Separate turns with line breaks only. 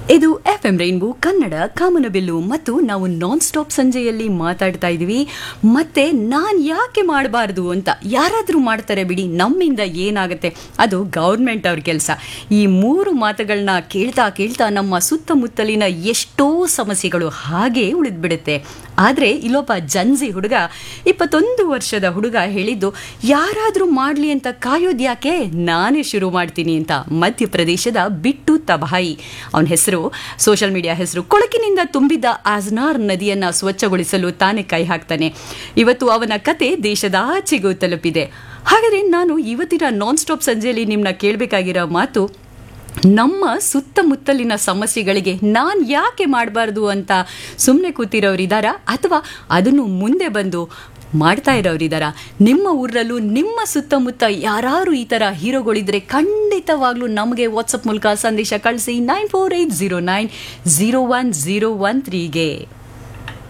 ಇದು F M rainbow Kannada ಕಾಮನಬಿಲ್ಲು ಮತ್ತು ನಾವು ನಾನ್ ಸ್ಟಾಪ್ ಸಂಜೆಯಲ್ಲಿ ಮಾತಾಡ್ತಾ ಇದ್ದೀವಿ ಮತ್ತೆ ನಾನು ಯಾಕೆ ಮಾಡಬಾರ್ದು ಅಂತ ಯಾರಾದರೂ ಮಾಡ್ತಾರೆ ಬಿಡಿ ನಮ್ಮಿಂದ ಏನಾಗುತ್ತೆ ಅದು ಗೌರ್ಮೆಂಟ್ ಅವ್ರ ಕೆಲಸ ಈ ಮೂರು ಮಾತುಗಳನ್ನ ಕೇಳ್ತಾ ಕೇಳ್ತಾ ನಮ್ಮ ಸುತ್ತಮುತ್ತಲಿನ ಎಷ್ಟೋ ಸಮಸ್ಯೆಗಳು ಹಾಗೆ ಉಳಿದ್ಬಿಡುತ್ತೆ ಆದರೆ ಇಲ್ಲೊಬ್ಬ ಜನ್ಸಿ ಹುಡುಗ ಇಪ್ಪತ್ತೊಂದು ವರ್ಷದ ಹುಡುಗ ಹೇಳಿದ್ದು ಯಾರಾದರೂ ಮಾಡಲಿ ಅಂತ ಕಾಯೋದು ಯಾಕೆ ನಾನೇ ಶುರು ಮಾಡ್ತೀನಿ ಅಂತ ಮಧ್ಯಪ್ರದೇಶದ ಬಿಟ್ಟು ತಬಾಯಿ ಅವನ ಹೆಸರು ಸೋಷಿಯಲ್ ಮೀಡಿಯಾ ಹೆಸರು ಕೊಳಕಿನಿಂದ ತುಂಬಿದ್ದ ಆಜ್ನಾರ್ ನದಿಯನ್ನ ಸ್ವಚ್ಛಗೊಳಿಸಲು ತಾನೇ ಕೈ ಹಾಕ್ತಾನೆ ಇವತ್ತು ಅವನ ಕತೆ ದೇಶದ ಆಚೆಗೂ ತಲುಪಿದೆ ಹಾಗಾದ್ರೆ ನಾನು ಇವತ್ತಿನ ನಾನ್ ಸ್ಟಾಪ್ ಸಂಜೆಯಲ್ಲಿ ನಿಮ್ಮನ್ನ ಕೇಳಬೇಕಾಗಿರೋ ಮಾತು ನಮ್ಮ ಸುತ್ತಮುತ್ತಲಿನ ಸಮಸ್ಯೆಗಳಿಗೆ ನಾನು ಯಾಕೆ ಮಾಡಬಾರ್ದು ಅಂತ ಸುಮ್ಮನೆ ಕೂತಿರೋರಿದ್ದಾರಾ ಅಥವಾ ಅದನ್ನು ಮುಂದೆ ಬಂದು ಮಾಡ್ತಾ ಇರೋರಿದ್ದಾರ ನಿಮ್ಮ ಊರಲ್ಲೂ ನಿಮ್ಮ ಸುತ್ತಮುತ್ತ ಯಾರು ಈ ಥರ ಹೀರೋಗಳಿದ್ರೆ ಖಂಡಿತವಾಗ್ಲೂ ನಮಗೆ ವಾಟ್ಸಪ್ ಮೂಲಕ ಸಂದೇಶ ಕಳಿಸಿ nine four eight zero nine zero one zero one ತ್ರೀಗೆ